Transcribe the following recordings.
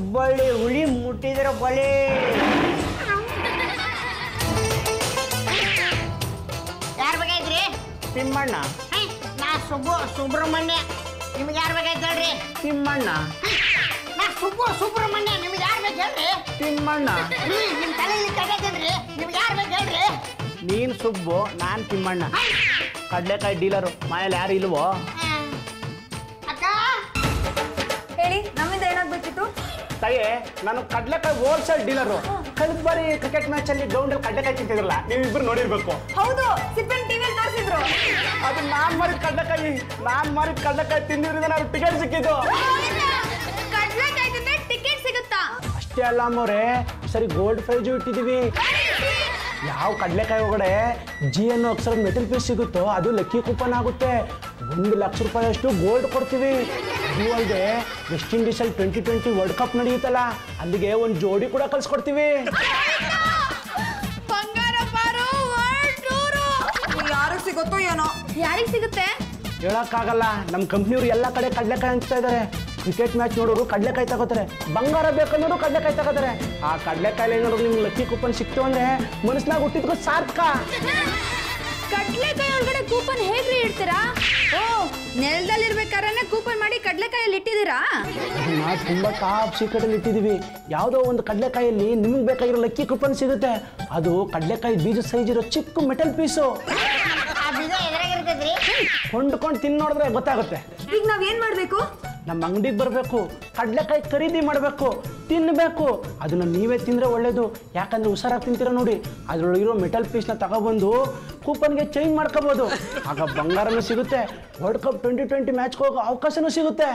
ಹುಬ್ಬಳ್ಳಿ ಹುಳಿ ಮುಟ್ಟಿದ್ರೆ ಬಲಿ ಯಾರು ಬೇಕಾಯ್ತ್ರಿ ತಿಮ್ಮಣ್ಣ ಹೈ, ನಾ ಸುಬ್ಬು ಸುಬ್ರಹ್ಮಣ್ಯ ನಿಮ್ಗೆ ಯಾರು ಬೇಕಾಯ್ತು ಹೇಳ್ರಿ ತಿಮ್ಮಣ್ಣ ನಾ ಸುಬ್ಬು ಸುಬ್ರಹ್ಮಣ್ಯ ನಿಮ್ಗೆ ಯಾರು ಬೇಕು ಹೇಳ್ರಿ ತಿಮ್ಮಣ್ಣ ರೀ ನಿಮ್ಮ ತಲೆಯಲ್ಲಿ ಕಟ್ಟೈತೇನ್ರಿ ನಿಮ್ಗೆ ಯಾರು ಬೇಕು ಹೇಳ್ರಿ ನೀನ್ ಸುಬ್ಬು ನಾನ್ ತಿಮ್ಮಣ್ಣ ಕಡ್ಲೆಕಾಯಿ ಡೀಲರು ಮನೇಲಿ ಯಾರು ಇಲ್ವೋ ಆ, ಅಕ್ಕ ಹೇಳಿ ನಮ್ಮಿಂದ ಏನಾಗ್ಬೇಕಿತ್ತು ತಾಯಿ ನಾನು ಕಡ್ಲೆಕಾಯಿ ಹೋಲ್ಸೇಲ್ ಡೀಲರು ಕಳೆದ ಬಾರಿ ಕ್ರಿಕೆಟ್ ಮ್ಯಾಚ್ ಅಲ್ಲಿ ಗ್ರೌಂಡ್ ಅಲ್ಲಿ ಕಡ್ಲೆಕಾಯಿ ತಿಂತಿದ್ರಲ್ಲ ನೀವಿಬ್ರು ನೋಡಿರ್ಬೇಕು ಹೌದು ಸಿಪ್ಪನ್ ಟಿವಿಯಲ್ಲಿ ತೋರಿಸಿದ್ರು ಅದು ನಾನ್ ಮಾರಿದ ಕಡ್ಲೆಕಾಯಿ ನಾನ್ ಮಾರಿದ ಕಡ್ಲೆಕಾಯಿ ತಿಂದಿದ್ರಿಂದ ನಾನು ಟಿಕೆಟ್ ಸಿಕ್ಕಿದ್ದು ಕಡ್ಲೆಕಾಯಿ ತಿಂದ್ರೆ ಟಿಕೆಟ್ ಸಿಗುತ್ತಾ ಅಷ್ಟೇ ಅಲ್ಲ ಅಮ್ಮವ್ರೆ ಸರಿ ಗೋಲ್ಡ್ ಪ್ರೈಜು ಇಟ್ಟಿದೀವಿ ಯಾವ ಕಡ್ಲೆಕಾಯಿ ಒಳಗಡೆ ಜಿ ಅನ್ನೋ ಅಕ್ಷರ ಮೆಟಲ್ ಪೀಸ್ ಸಿಗುತ್ತೋ ಅದು ಲಕ್ಕಿ ಕೂಪನ್ ಆಗುತ್ತೆ ಒಂದು ಲಕ್ಷ ರೂಪಾಯಿ ಅಷ್ಟು ಗೋಲ್ಡ್ ಕೊಡ್ತೀವಿ ಅದು ಅಲ್ಲದೆ ವೆಸ್ಟ್ ಇಂಡೀಸಲ್ಲಿ ಟ್ವೆಂಟಿ ಟ್ವೆಂಟಿ ವರ್ಲ್ಡ್ ಕಪ್ ನಡೆಯುತ್ತಲ್ಲ ಅಲ್ಲಿಗೆ ಒಂದು ಜೋಡಿ ಕೂಡ ಕಳ್ಸ್ಕೊಡ್ತೀವಿ ಬಂಗಾರ ಬಾರು ವರ್ಲ್ಡ್ ಟೂರು ಯಾರಿಗೆ ಸಿಗುತ್ತೋ ಏನೋ ಯಾರಿಗೆ ಸಿಗುತ್ತೆ ಹೇಳಕ್ಕಾಗಲ್ಲ ನಮ್ಮ ಕಂಪ್ನಿಯವ್ರು ಎಲ್ಲ ಕಡೆ ಕಡ್ಲೆಕಾಯಿ ಹಂಚ್ತಾ ಇದ್ದಾರೆ ಕ್ರಿಕೆಟ್ ಮ್ಯಾಚ್ ನೋಡೋರು ಕಡ್ಲೆಕಾಯಿ ತಗೋತಾರೆ ಬಂಗಾರ ಬೇಕನ್ನೋರು ಕಡ್ಲೆಕಾಯಿ ತಗೋತಾರೆ ಆ ಕಡ್ಲೆಕಾಯಿ ಏನಾದ್ರು ನಿಮ್ಗೆ ಲಕ್ಕಿ ಕೂಪನ್ ಸಿಕ್ತು ಅಂದ್ರೆ ಮನಸ್ನಾಗ ಹುಟ್ಟಿದ್ಕೋ ಸಾರ್ಥಕ ಕಡ್ಲೆಕಾಯಿ ಒಳಗಡೆ ಕೂಪನ್ ಹೇಗ್ರಿ ಇಡ್ತೀರಾ ಓ ನೆಲದಲ್ಲಿರ್ಬೇಕಾದ್ರೆ ಕೂಪನ್ ಮಾಡಿ ಕಡ್ಲೆಕಾಯಲ್ಲಿ ಇಟ್ಟಿದ್ದೀರಾ ಅದನ್ನ ತುಂಬಾ ಟಾಪ್ ಸೀಕ್ರೆಟ್ ಅಲ್ಲಿ ಇಟ್ಟಿದೀವಿ ಯಾವುದೋ ಒಂದು ಕಡ್ಲೆಕಾಯಲ್ಲಿ ನಿಮ್ಗೆ ಬೇಕಾಗಿರೋ ಲಕ್ಕಿ ಕೂಪನ್ ಸಿಗುತ್ತೆ ಅದು ಕಡ್ಲೆಕಾಯಿ ಬೀಜ ಸೈಜ್ ಇರೋ ಚಿಕ್ಕ ಮೆಟಲ್ ಪೀಸು ಆ ಬೀಜ ಎದುರಾಗಿರ್ತೈತ್ರಿ ಕೊಂಡ್ಕೊಂಡು ತಿನ್ ನೋಡಿದ್ರೆ ಗೊತ್ತಾಗುತ್ತೆ ಈಗ ನಾವ್ ಏನ್ ಮಾಡ್ಬೇಕು ನಮ್ಮ ಅಂಗಡಿಗೆ ಬರಬೇಕು ಕಡ್ಲೆಕಾಯಿ ಖರೀದಿ ಮಾಡಬೇಕು ತಿನ್ನಬೇಕು ಅದನ್ನ ನೀವೇ ತಿಂದರೆ ಒಳ್ಳೇದು ಯಾಕಂದ್ರೆ ಹುಷಾರಾಗಿ ತಿಂತೀರ ನೋಡಿ ಅದರೊಳಗಿರೋ ಮೆಟಲ್ ಪೀಸ್ನ ತಗೊಬಂದು ಕೂಪನ್ಗೆ ಚೇಂಜ್ ಮಾಡ್ಕೋಬೋದು ಆಗ ಬಂಗಾರನೂ ಸಿಗುತ್ತೆ ವರ್ಲ್ಡ್ ಕಪ್ ಟ್ವೆಂಟಿ ಟ್ವೆಂಟಿ ಮ್ಯಾಚ್ಗೆ ಹೋಗೋ ಅವಕಾಶನೂ ಸಿಗುತ್ತೆ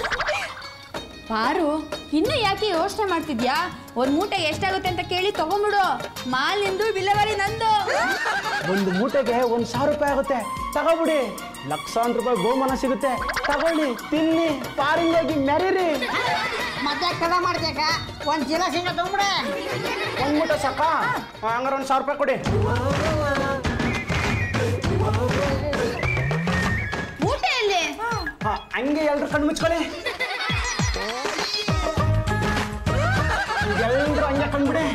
ಪಾರು ಇನ್ನು ಯಾಕೆ ಯೋಚನೆ ಮಾಡ್ತಿದ್ಯಾ ಒಂದ್ ಮೂಟೆ ಎಷ್ಟಾಗುತ್ತೆ ಅಂತ ಕೇಳಿ ತಗೊಂಬಿಡು ಮಾಲ್ ನಿಂದು ವಿಲೇವಾರಿ ನಂದು ಒಂದು ಮೂಟೆಗೆ ಒಂದು ಸಾವಿರ ರೂಪಾಯಿ ಆಗುತ್ತೆ ತಗೋಬಿಡಿ ಲಕ್ಷಾಂತರ ರೂಪಾಯಿ ಬಹುಮಾನ ಸಿಗುತ್ತೆ ತಗೊಳ್ಳಿ ತಿನ್ನಿ ಪಾರಿಂಗ್ ಹೋಗಿ ಮೆರೀರಿ ಮತ್ತೆ ಕದ ಮಾಡ್ಬೇಕ ಒಂದ್ ಚೀಲ ಶೇಂಗಾ ತಗೊಂಬಿಡೆ ಒಂದು ಮೂಟೆ ಸಾಕಾ ಹಂಗಾರೆ ಒಂದು ಸಾವಿರ ರೂಪಾಯಿ ಕೊಡಿ ಮೂಟೆಯಲ್ಲಿ ಹಾ ಹಂಗೆ ಎಲ್ರು ಕಣ್ಣು ಮುಚ್ಕೊಳ್ಳಿ ಎಲ್ರು ಹಂಗೆ ಕಂಡ್ಬಿಡಿ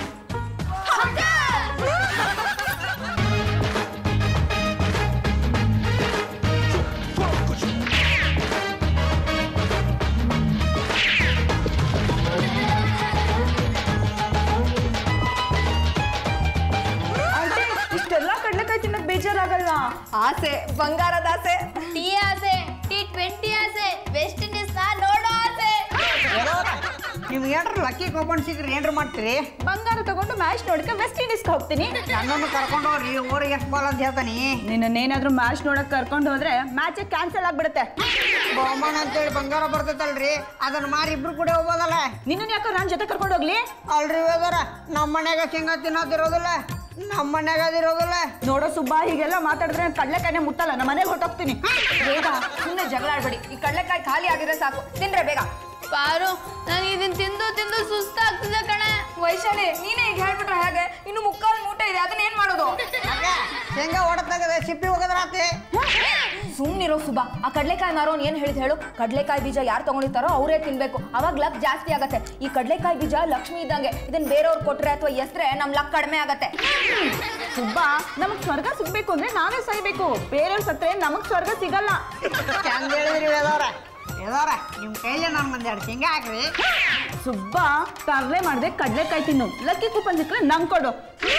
ಇಷ್ಟೆಲ್ಲ ಕಡ್ಲೆಕಾಯಿ ತಿನ್ನಕ್ ಬೇಜಾರಾಗಲ್ವಾ ಆಸೆ ಬಂಗಾರದ ಆಸೆ ಟೀ ಆಸೆ ಟಿ ಟ್ವೆಂಟಿ ಆಸೆ ವೆಸ್ಟ್ ಇಂಡೀಸ್ ನೋಡೋ ಆಸೆ ನಿಮ್ಗೆ ಏನ್ರ ಲಕ್ಕಿ ಕೂಪನ್ ಸಿಗ್ರಿ ಏನ್ರ ಮಾಡ್ತೀರಿ ಬಂಗಾರ ತಗೊಂಡು ಮ್ಯಾಚ್ ನೋಡಕ್ಕೆ ವೆಸ್ಟ್ ಇಂಡೀಸ್ಗೆ ಹೋಗ್ತೀನಿ ನನ್ನನ್ನು ಕರ್ಕೊಂಡು ಹೋಗ್ರಿ ಊರಿಗೆ ಎಷ್ಟು ಬಾಲ್ ಅಂತ ಹೇಳ್ತಾನಿ ನಿನ್ನೇನಾದ್ರೂ ಮ್ಯಾಚ್ ನೋಡಕ್ ಕರ್ಕೊಂಡು ಹೋದ್ರೆ ಮ್ಯಾಚ್ ಕ್ಯಾನ್ಸಲ್ ಆಗ್ಬಿಡುತ್ತೆ ಬಹುಮಾನ ಅಂತೇಳಿ ಬಂಗಾರ ಬರ್ತೈತಲ್ರಿ ಅದನ್ನ ಮಾರಿ ಇಬ್ರು ಕೂಡ ಹೋಗ್ಬೋದಲ್ಲ ನಿನ್ನ ಯಾಕೋ ನಾನ್ ಜೊತೆ ಕರ್ಕೊಂಡು ಹೋಗ್ಲಿ ಅಲ್ರಿ ಹೋದಾರ ನಮ್ಮ ಮನ್ಯಾಗ ಶೇಂಗಾ ತಿನ್ನೋದಿರೋದಿಲ್ಲ ನಮ್ಮ ಮನ್ಯಾಗ ಅದಿರೋದಿಲ್ಲ ನೋಡೋ ಸುಬ್ಬ ಹೀಗೆಲ್ಲ ಮಾತಾಡಿದ್ರೆ ಕಡ್ಲೆಕಾಯಿನೇ ಮುಟ್ಟಲ್ಲ ನಮ್ಮ ಮನೆಗೆ ಹೊಟ್ಟೋಗ್ತೀನಿ ಬೇಗ ಸುಮ್ಮನೆ ಜಗಳ ಆಡ್ಬೇಡಿ ಈ ಕಡ್ಲೆಕಾಯಿ ಖಾಲಿ ಆಗಿದ್ರೆ ಸಾಕು ತಿನ್ರೆ ಬೇಗ ಪಾರು ನನಗೆ ಇದನ್ನ ತಿಂದು ತಿಂದು ಸುಸ್ತಾಗ್ತಿದೆ ಕಣೆ ವೈಶಾಲಿ ನೀನೇ ಈಗ ಹೇಳ್ಬಿಟ್ರೆ ಹೇಗೆ ಇನ್ನು ಮುಕ್ಕಾಲು ಮೂಟೆ ಇದೆ ಅದನ್ನ ಏನ್ ಮಾಡೋದು ಅಕ್ಕ, ಶೇಂಗಾ ಹೊಡತಾಗದೆ ಸಿಪ್ಪಿ ಹೋಗದ್ರಾತೆ ಸುಮ್ನಿರೋ ಸುಬಾ ಆ ಕಡ್ಲೆಕಾಯಿ ಮಾರೋನ್ ಏನ್ ಹೇಳಿದ್ ಹೇಳು ಕಡ್ಲೆಕಾಯಿ ಬೀಜ ಯಾರು ತಗೊಂಡಿರ್ತಾರೋ ಅವರೇ ತಿನ್ಬೇಕು ಅವಾಗ ಲಕ್ ಜಾಸ್ತಿ ಆಗತ್ತೆ ಈ ಕಡ್ಲೆಕಾಯಿ ಬೀಜ ಲಕ್ಷ್ಮಿ ಇದ್ದಂಗೆ ಇದನ್ನ ಬೇರೆಯವ್ರು ಕೊಟ್ರೆ ಅಥವಾ ಎಸ್ರೆ ನಮ್ ಲಕ್ ಕಡಿಮೆ ಆಗತ್ತೆ ಸುಬ್ಬಾ ನಮಗ್ ಸ್ವರ್ಗ ಸಿಗ್ಬೇಕು ಅಂದ್ರೆ ನಾವೇ ಸಹಿಬೇಕು ಬೇರೆಯವ್ರ ಸತ್ರೆ ನಮಗ್ ಸ್ವರ್ಗ ಸಿಗಲ್ಲ ಚಂದ ಹೇಳಿದ್ರಿ ವೇದವ್ರ ವೇದವ್ರ ನಿಮ್ಮ ಕೈಲಿ ನಾನು ಒಂದೆರಡು ಶೇಂಗಾ ಹಾಕ್ರಿ ಸುಬ್ಬಾ ತರ್ಲೆ ಮಾಡ್ದೆ ಕಡ್ಲೆಕಾಯಿ ತಿನ್ನು ಲಕ್ಕಿ ಕೂಪನ್ ಸಿಕ್ಕರೆ ನಂಗ್ ಕೊಡು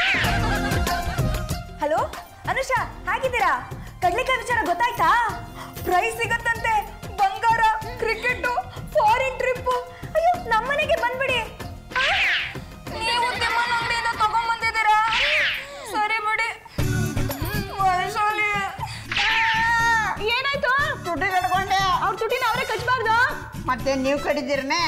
ಹಲೋ ಅನುಷಾ ಹೇಗಿದ್ದೀರಾ ಕಡ್ಲೆಕಾಯಿ ವಿಚಾರ ಗೊತ್ತಾಯ್ತಾ ಪ್ರೈಸ್ ಸಿಗತ್ತಂತೆ ಬಂಗಾರ ಕ್ರಿಕೆಟ್ ಫಾರಿನ್ ಟ್ರಿಪ್ ಅಯ್ಯೋ ನಮ್ಮನೆಗೆ ಬಂದ್ಬಿಡಿ ಆ, ನೀವು ತಿಮ್ಮನ ಅಂಗಡಿಯಿಂದ ತಗೊಂಡ್ಬಂದಿದ್ದೀರಾ ಸರಿ ಬಿಡಿ ವೈಶಾಲಿ ಏನಾಯ್ತು ತುಟಿ ಕಟ್ಕೊಂಡೆ ಅವ್ರ ತುಟಿನ ಅವರೇ ಕಚ್ಬಾರ್ದು ಮತ್ತೆ ನೀವು ಕಡಿದಿರನೆ